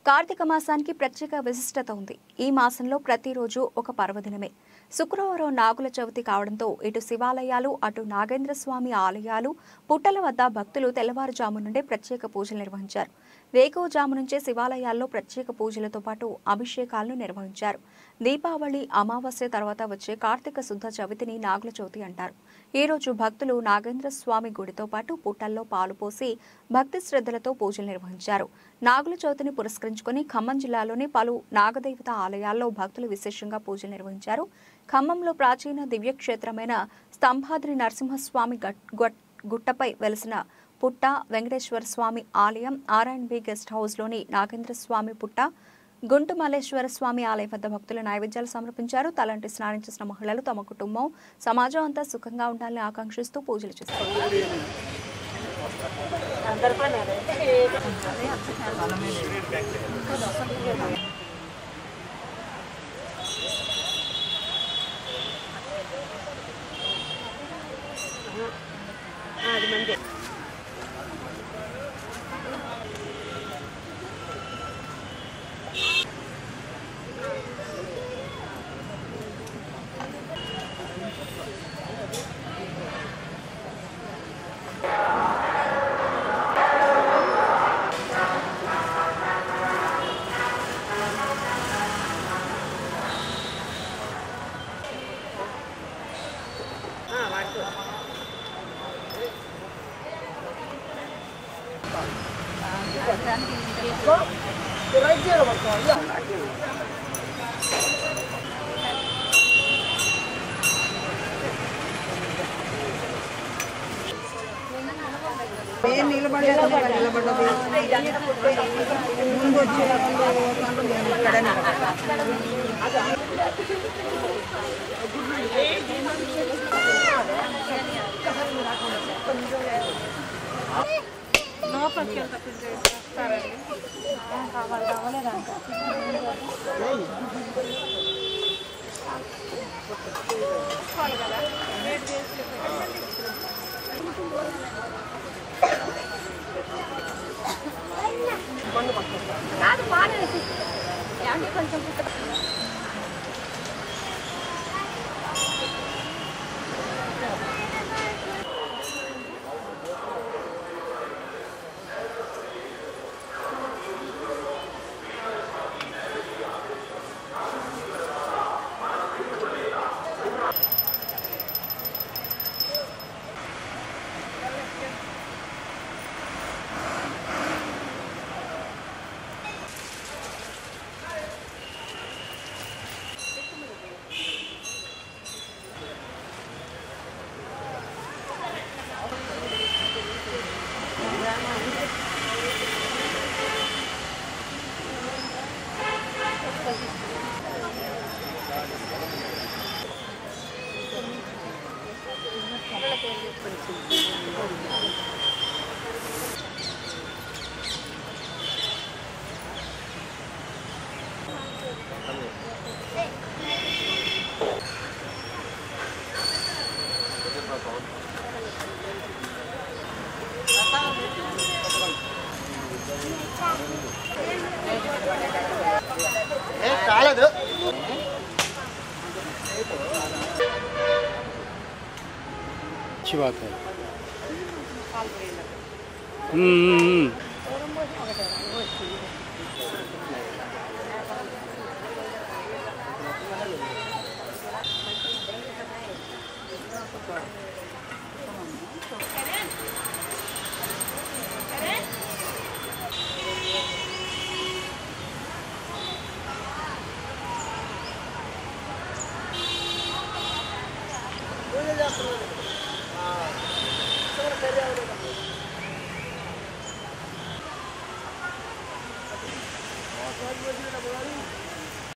కార్తీక మాసానికి ప్రత్యేక విశిష్టత ఉంది ఈ మాసంలో ప్రతిరోజు ఒక పర్వదినమే శుక్రవారం నాగుల చవితి కావడంతో ఇటు శివాలయాలు అటు నాగేంద్ర స్వామి ఆలయాలు పుట్టల వద్ద భక్తులు తెల్లవారుజాము నుండే ప్రత్యేక పూజలు నిర్వహించారు వేకువజాము నుంచే శివాలయాల్లో ప్రత్యేక పూజలతో పాటు అభిషేకాలను నిర్వహించారు దీపావళి అమావాస్య తర్వాత వచ్చే కార్తీక శుద్ధ చవితిని నాగుల చవితి అంటారు ఈ రోజు భక్తులు నాగేంద్ర స్వామి గుడితో పాటు పుట్టల్లో పాలు పోసి భక్తి శ్రద్ధలతో పూజలు నిర్వహించారు నాగుల చవితిని పురస్కరించుకొని ఖమ్మం జిల్లాలోని పలు నాగదేవత ఆలయాల్లో భక్తులు విశేషంగా పూజలు నిర్వహించారు ఖమ్మంలో ప్రాచీన దివ్యక్షేత్రమైన స్తంభాద్రి నరసింహస్వామి గట్- గట్- గుట్టపై వెలిసిన పుట్ట వెంకటేశ్వర స్వామి ఆలయం ఆర్ఎండ్బి గెస్ట్ హౌస్లోని నాగేంద్ర స్వామి పుట్ట గుంటు మల్లేశ్వర స్వామి ఆలయం వద్ద భక్తులు నైవేద్యాలు సమర్పించారు తలంటి స్నానం చేసిన మహిళలు తమ కుటుంబం సమాజం అంతా సుఖంగా ఉండాలని ఆకాంక్షిస్తూ పూజలు చేస్తారు నేను నిలబడలేదు నిలబడ్డది ముందు వచ్చి పోతాను మేము ఇక్కడే నిలబడ్డాం. अच्छी बात है हम्म, हम्म, పూజ చేస్తున్నారు